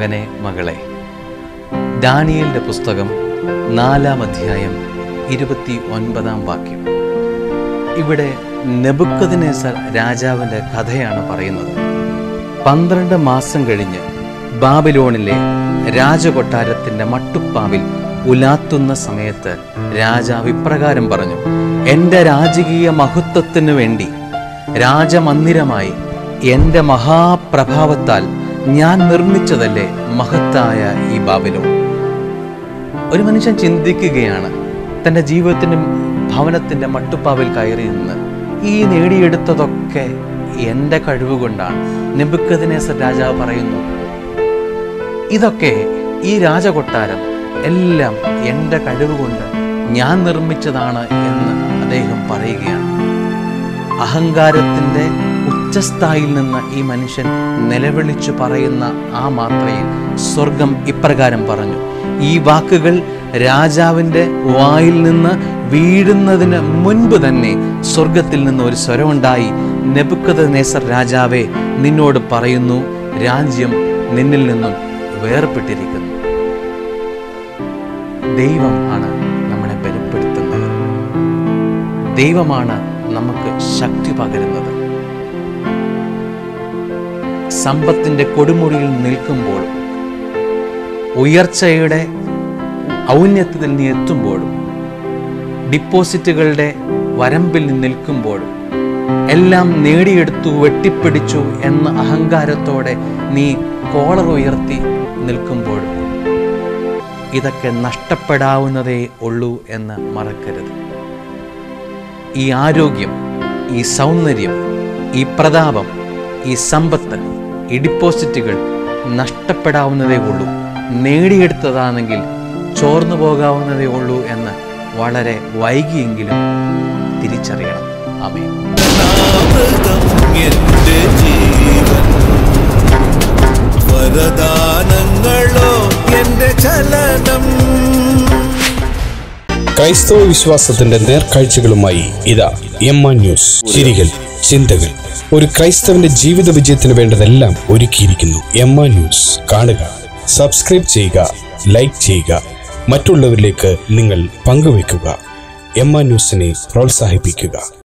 മകനെ മകളെ ദാനിയലിന്റെ പുസ്തകം നാലാം അധ്യായം ഇരുപത്തി ഒൻപതാം വാക്യം ഇവിടെ നെബുക്കദിനേസർ രാജാവിൻ്റെ കഥയാണ് പറയുന്നത് പന്ത്രണ്ട് മാസം കഴിഞ്ഞ് ബാബിലോണിലെ രാജകൊട്ടാരത്തിൻ്റെ മട്ടുപ്പാവിൽ ഉലാത്തുന്ന സമയത്ത് രാജാവ് ഇപ്രകാരം പറഞ്ഞു എൻ്റെ രാജകീയ മഹത്വത്തിനു വേണ്ടി രാജമന്ദിരമായി എൻ്റെ മഹാപ്രഭാവത്താൽ ഞാൻ നിർമ്മിച്ചതല്ലേ മഹത്തായ ഈ ബാബിലോൺ ഒരു മനുഷ്യൻ ചിന്തിക്കുകയാണ് തൻ്റെ ജീവിതത്തിൻ്റെ ഭവനത്തിൻ്റെ മട്ടുപ്പാവിൽ കയറി നിന്ന് ഈ നേടിയെടുത്തതൊക്കെ എൻ്റെ കഴിവുകൊണ്ടാണ് നെബുക്കദിനേസർ രാജാവ് പറയുന്നു ഇതൊക്കെ ഈ രാജകൊട്ടാരം എല്ലാം എൻ്റെ കഴിവുകൊണ്ട് ഞാൻ നിർമ്മിച്ചതാണ് എന്ന് അദ്ദേഹം പറയുകയാണ് അഹങ്കാരത്തിൻ്റെ ഉച്ചസ്ഥായിൽ നിന്ന് ഈ മനുഷ്യൻ നിലവിളിച്ചു പറയുന്ന ആ മാത്രയിൽ സ്വർഗം ഇപ്രകാരം പറഞ്ഞു ഈ വാക്കുകൾ രാജാവിൻ്റെ വായിൽ നിന്ന് വീഴുന്നതിന് മുൻപ് തന്നെ സ്വർഗത്തിൽ നിന്ന് ഒരു സ്വരമുണ്ടായി നെബുക്കത് നേസർ രാജാവേ നിന്നോട് പറയുന്നു രാജ്യം നിന്നിൽ നിന്നും വേർപെട്ടിരിക്കുന്നു ദൈവം ആണ് നമ്മളെ ബലപ്പെടുത്തുന്നത് ദൈവമാണ് നമുക്ക് ശക്തി പകരുന്നത് സമ്പത്തിന്റെ കൊടുമുടിയിൽ നിൽക്കുമ്പോഴും ഉയർച്ചയുടെ ഔന്നത്യത്തിൽ നീ എത്തുമ്പോഴും ഡിപ്പോസിറ്റുകളുടെ വരമ്പിൽ നീ നിൽക്കുമ്പോഴും എല്ലാം നേടിയെടുത്തു വെട്ടിപ്പിടിച്ചു എന്ന അഹങ്കാരത്തോടെ നീ കോളർ ഉയർത്തി നിൽക്കുമ്പോഴും ഇതൊക്കെ നഷ്ടപ്പെടാവുന്നതേ ഉള്ളൂ എന്ന് മറക്കരുത് ഈ ആരോഗ്യം ഈ സൗന്ദര്യം ഈ പ്രതാപം ഈ സമ്പത്ത് ഈ ഡിപ്പോസിറ്റുകൾ നഷ്ടപ്പെടാവുന്നതേ ഉള്ളൂ നേടിയെടുത്തതാണെങ്കിൽ ചോർന്നു പോകാവുന്നതേ ഉള്ളൂ എന്ന് വളരെ വൈകിയെങ്കിലും തിരിച്ചറിയണം അമേ അമൃതം എന്റെ ജീവൻ വരദാനങ്ങളോ എന്റെ ചലനം ക്രൈസ്തവ വിശ്വാസത്തിന്റെ നേർക്കാഴ്ചകളുമായി ഇതാ എം ആ ന്യൂസ് ചിരികൾ ചിന്തകൾ ഒരു ക്രൈസ്തവന്റെ ജീവിത വിജയത്തിന് വേണ്ടതെല്ലാം ഒരുക്കിയിരിക്കുന്നു എം ആ ന്യൂസ് കാണുക സബ്സ്ക്രൈബ് ചെയ്യുക ലൈക്ക് ചെയ്യുക മറ്റുള്ളവരിലേക്ക് നിങ്ങൾ പങ്കുവയ്ക്കുക എം ആ ന്യൂസിനെ പ്രോത്സാഹിപ്പിക്കുക